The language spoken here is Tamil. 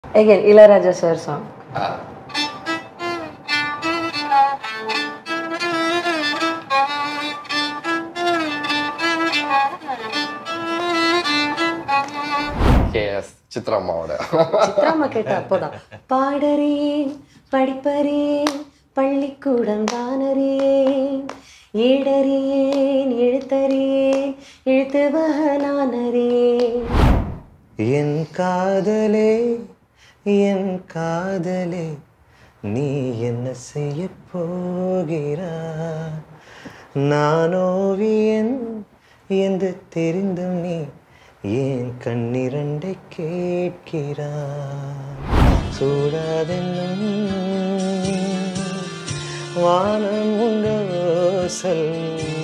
Again, Ilayaraja sir song. K S சித்ராம்மாவோட சித்ராமா கேட்ட அப்போதான் பாடறேன் படிப்பறேன் பள்ளிக்கூடம் தானறேன் ஏடறேன் எழுத்தறேன் எழுத்து நானறேன் என் காதலே என் காதலே நீ என்ன செய்ய போகிறாய் நான் ஓவியன் என்று தெரிந்தும் நீ ஏன் கண்ணிரண்டை கேட்கிறாய் சூடாதென்னும் வானம் உண்டோ சொல்